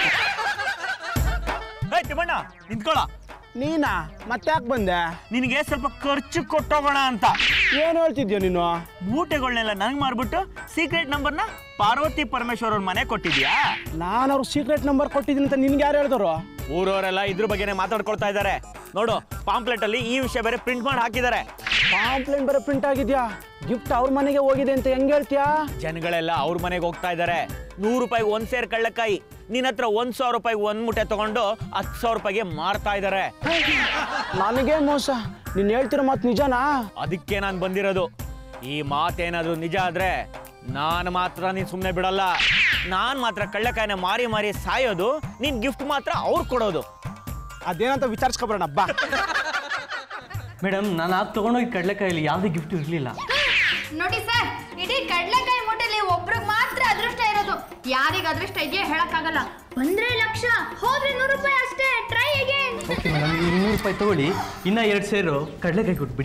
ಹೇ ತಿಮ್ಮಣ್ಣ ನಿಂತ್ಕೊಳ್ಳ ನೀನಾ ಮತ್ತೆ ಯಾಕೆ ಬಂದೆ ನಿನಗೆ ಸ್ವಲ್ಪ ಖರ್ಚು ಕೊಟ್ಟೋಗೋಣ ಅಂತ ಏನು ಹೇಳ್ತಿದ್ಯೋ ನೀನು ಮೂಟೆಗಳನ್ನೆಲ್ಲ ನನಗೆ ಮಾರ್ಬಿಟ್ಟು ಸೀಕ್ರೆಟ್ ನಂಬರ್ನ ಪಾರ್ವತಿ ಪರಮೇಶ್ವರ್ ಅವ್ರ ಮನೆ ಕೊಟ್ಟಿದ್ಯಾ ನಾನು ಅವ್ರಿಗೆ ಸೀಕ್ರೆಟ್ ನಂಬರ್ ಕೊಟ್ಟಿದ್ದೀನಿ ಅಂತ ನಿನ್ಗೆ ಯಾರು ಹೇಳಿದ್ರು ಊರವರೆಲ್ಲ ಇದ್ರ ಬಗ್ಗೆನೇ ಮಾತಾಡ್ಕೊಳ್ತಾ ಇದ್ದಾರೆ ನೋಡು ಪಾಂಪ್ಲೆಟ್ ಅಲ್ಲಿ ಈ ವಿಷಯ ಬೇರೆ ಪ್ರಿಂಟ್ ಮಾಡಿ ಹಾಕಿದ್ದಾರೆ ಪಾಂಪ್ಲೆಂಟ್ ಬರೋ ಪ್ರಿಂಟ್ ಆಗಿದ್ಯಾ ಗಿಫ್ಟ್ ಅವ್ರ ಮನೆಗೆ ಹೋಗಿದೆ ಅಂತ ಹೆಂಗ್ ಹೇಳ್ತೀಯಾ ಜನಗಳೆಲ್ಲ ಅವ್ರ ಮನೆಗೆ ಹೋಗ್ತಾ ಇದ್ದಾರೆ ನೂರು ರೂಪಾಯಿಗೆ ಒಂದ್ ಸೇರ್ ಕಳ್ಳಕಾಯಿ ನಿನ್ನ ಹತ್ರ ಒಂದ್ ಸಾವಿರ ರೂಪಾಯಿಗೆ ಒಂದ್ ಮುಟ್ಟೆ ತಗೊಂಡು ಹತ್ತು ಸಾವಿರ ರೂಪಾಯಿಗೆ ಮಾರ್ತಾ ಇದ್ದಾರೆ ನನಗೆ ಮೋಸ ನೀನ್ ಹೇಳ್ತಿರೋ ಮಾತು ನಿಜನಾ ಅದಕ್ಕೆ ನಾನು ಬಂದಿರೋದು ಈ ಮಾತೇನಾದ್ರೂ ನಿಜ ಆದ್ರೆ ನಾನು ಮಾತ್ರ ನೀನ್ ಸುಮ್ಮನೆ ಬಿಡಲ್ಲ ನಾನು ಮಾತ್ರ ಕಳ್ಳಕಾಯಿನ ಮಾರಿ ಮಾರಿ ಸಾಯೋದು ನೀನ್ ಗಿಫ್ಟ್ ಮಾತ್ರ ಅವ್ರು ಕೊಡೋದು ಅದೇನಂತ ವಿಚಾರಿಸ್ಕೊಬರೋಣ ಬಾ ಮೇಡಮ್ ನಾನು ಆಗ ತಗೊಂಡೋಗಿ ಕಡ್ಲೆಕಾಯಲ್ಲಿ ಯಾವುದೇ ಗಿಫ್ಟ್ ಇರಲಿಲ್ಲ ನೋಡಿ ಸರ್ ಇಡೀ ಕಡ್ಲೆಕಾಯಿ ಮೂಟೆಲಿ ಒಬ್ರಿಗೆ ಮಾತ್ರ ಅದೃಷ್ಟ ಇರೋದು ಯಾರಿಗ ಅದೃಷ್ಟ ಇದೆಯೋ ಹೇಳಕ್ಕಾಗಲ್ಲ ಬಂದ್ರೆ ಲಕ್ಷ ಹೋದ್ರೆ ನೂರು ರೂಪಾಯಿ ಅಷ್ಟೇ ಟ್ರೈ ಅಗೇನ್ ಓಕೆ ಮೇಡಮ್ ಇನ್ನೂರು ರೂಪಾಯಿ ತಗೊಳ್ಳಿ ಇನ್ನ ಎರಡು ಸೇರು ಕಡ್ಲೆಕಾಯಿ ಕೊಟ್ಬಿಡಿ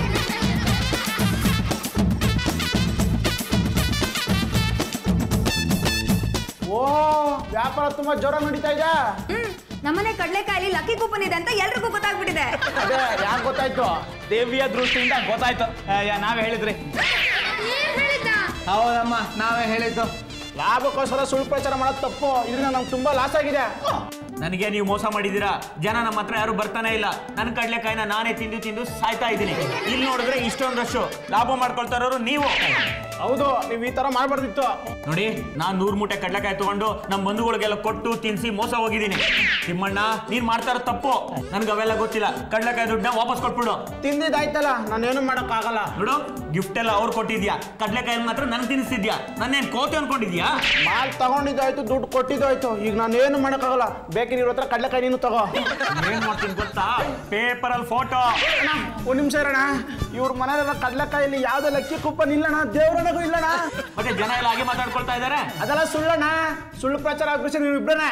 ಓ ವ್ಯಾಪಾರ ತುಂಬಾ ಜೋರಾಗಿ ನಡೀತಾ ಇದೆ ಹ್ಮ್ ನಮ್ಮನೆ ಕಡ್ಲೆಕಾಯಲ್ಲಿ ಲಕ್ಕಿ ಕೂಪನ್ ಇದೆ ಅಂತ ಎಲ್ರಿಗೂ ಗೊತ್ತಾಗ್ಬಿಟ್ಟಿದೆ ಅದೇ ಯಾಕೆ ಗೊತ್ತಾಯ್ತು ದೇವಿಯ ದೃಷ್ಟಿಯಿಂದ ಗೊತ್ತಾಯ್ತು ಅಯ್ಯ, ನಾವೇ ಹೇಳಿದ್ರಿ ಏನ್ ಹೇಳಿದ್ದ ಹೌದಮ್ಮ ನಾವೇ ಹೇಳಿದ್ದು ಲಾಭಕ್ಕೋಸ್ಕರ ಸುಳ್ಳು ಪ್ರಚಾರ ಮಾಡೋದು ತಪ್ಪು ಇದರಿಂದ ನಮ್ಗೆ ತುಂಬಾ ಲಾಸ್ ಆಗಿದೆ ನನಗೆ ನೀವು ಮೋಸ ಮಾಡಿದ್ದೀರಾ ಜನ ನಮ್ಮ ಹತ್ರ ಯಾರು ಬರ್ತಾನೆ ಇಲ್ಲ ನನ್ನ ಕಡ್ಲೆಕಾಯಿನ ನಾನೇ ತಿಂದು ತಿಂದು ಸಾಯ್ತಾ ಇದ್ದೀನಿ ಇಲ್ಲಿ ನೋಡಿದ್ರೆ ಇಷ್ಟೊಂದಷ್ಟು ಲಾಭ ಮಾಡ್ಕೊಳ್ತಾ ಇರೋರು ನೀವು ಹೌದು ನೀವು ಈ ತರ ಮಾಡಬಾರ್ದಿತ್ತು ನೋಡಿ ನಾನು ನೂರು ಮೂಟೆ ಕಡ್ಲೆಕಾಯಿ ತಗೊಂಡು ನಮ್ಮ ಬಂಧುಗಳಿಗೆಲ್ಲ ಕೊಟ್ಟು ತಿನ್ಸಿ ಮೋಸ ಹೋಗಿದ್ದೀನಿ ತಿಮ್ಮಣ್ಣ ನೀನ್ ಮಾಡ್ತಾ ಇರೋ ತಪ್ಪು ನನ್ಗೆ ಅವೆಲ್ಲ ಗೊತ್ತಿಲ್ಲ ಕಡ್ಲೆಕಾಯಿ ದುಡ್ಡನ್ನ ವಾಪಸ್ ಕೊಟ್ಬಿಡು ತಿಂದಿದ್ದಾಯ್ತಲ್ಲ ನಾನೇನು ಮಾಡೋಕ್ಕಾಗಲ್ಲ ನೋಡು ಗಿಫ್ಟ್ ಎಲ್ಲ ಅವ್ರು ಕೊಟ್ಟಿದ್ಯಾ ಕಡ್ಲೆಕಾಯಿ ಮಾತ್ರ ನನ್ ತಿನ್ನಿಸ್ತಿದ್ಯಾ ನನ್ನೇನ್ ಕೋತಿ ಅನ್ಕೊಂಡಿದ್ಯಾ ಮಾಲ್ ತಗೊಂಡಿದ್ದಾಯ್ತು ದುಡ್ಡು ಕೊಟ್ಟಿದ್ದಾಯ್ತು ಈಗ ನಾನೇನು ಮಾಡೋಕ್ಕಾಗಲ್ಲ ಬೇಕಿನ ಇವ್ರ ಹತ್ರ ಕಡ್ಲೆಕಾಯಿ ನೀನು ತಗೋ ಏನ್ ಮಾಡ್ತೀನಿ ಗೊತ್ತಾ ಪೇಪರ್ ಅಲ್ಲಿ ಫೋಟೋ ಒಂದ್ ನಿಮಿಷ ಇರೋಣ ಇವ್ರ ಮನೆಯಲ್ಲ ಕಡ್ಲೆಕಾಯಲ್ಲಿ ಯಾವ್ದು ಲಕ್ಕಿ ಕೂಪನ್ ಇಲ್ಲಣ್ಣ ದೇವ್ರನಗೂ ಇಲ್ಲಣ್ಣ ಮತ್ತೆ ಜನ ಎಲ್ಲ ಹಾಗೆ ಮಾತಾಡ್ಕೊಳ್ತಾ ಇದಾರೆ ಅದೆಲ್ಲ ಸುಳ್ಳಣ್ಣ ಸುಳ್ಳು ಪ್ರಚಾರ ಆಗ್ಬಿಸಿ ನೀವು ಇಬ್ಬರೇ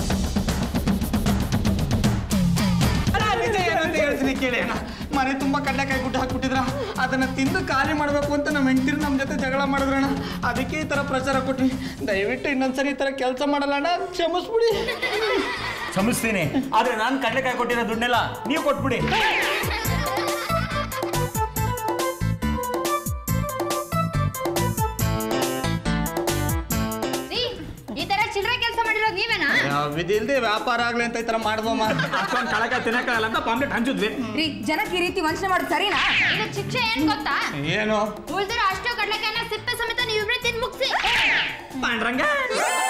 ನಿಜ ಏನು ಅಂತ ಹೇಳ್ತೀನಿ ಕೇಳಿ ಅಣ್ಣ ಮನೆ ತುಂಬ ಕಡ್ಲೆಕಾಯಿ ಗುಡ್ಡ ಹಾಕ್ಬಿಟ್ಟಿದ್ರ ಅದನ್ನ ತಿಂದು ಖಾಲಿ ಮಾಡಬೇಕು ಅಂತ ನಮ್ಮ ಹೆಂಡತಿರು ನಮ್ಮ ಜೊತೆ ಜಗಳ ಮಾಡಿದ್ರಣ್ಣ ಅದಕ್ಕೆ ಈ ಥರ ಪ್ರಚಾರ ಕೊಟ್ವಿ ದಯವಿಟ್ಟು ಇನ್ನೊಂದ್ಸರಿ ಈ ಥರ ಕೆಲಸ ಮಾಡಲ್ಲ ಅಣ್ಣ ಕ್ಷಮಿಸ್ಬಿಡಿ ಕ್ಷಮಿಸ್ತೀನಿ ಆದ್ರೆ ನಾನು ಕಡ್ಲೆಕಾಯಿ ಕೊಟ್ಟಿರೋ ದುಡ್ಡೆಲ್ಲ ನೀವು ಕೊಟ್ಬಿಡಿ ರೀ ಈ ತರ ಚಿಲ್ಲರೆ ಕೆಲಸ ಮಾಡಿರೋದು ನೀವೇನಾ ವಿಧಿಲ್ದೆ ವ್ಯಾಪಾರ ಆಗ್ಲಿ ಅಂತ ಈ ಥರ ಮಾಡ್ದಮ್ಮ ಅಷ್ಟೊಂದು ಕಳಕಾಯಿ ತಿನ್ನಕ್ಕಾಗಲ್ಲ ಅಂತ ಪಾಂಪ್ಲೆಟ್ ಹಂಚಿದ್ವಿ ರೀ ಜನಕ್ಕೆ ಈ ರೀತಿ ವಂಚನೆ ಮಾಡೋದು ಸರಿನಾ ಇದು ಶಿಕ್ಷೆ ಏನ್ ಗೊತ್ತಾ ಏನು ಉಳ್ದಿರೋ ಅಷ್ಟು ಕಡ್ಲೆಕಾಯಿನ ಸಿಪ್ಪೆ ಸಮೇತ ನೀವಿಬ್ರೆ ತಿಂದು ಮುಗಿಸಿ ಪಾಂಡ್ರಂಗ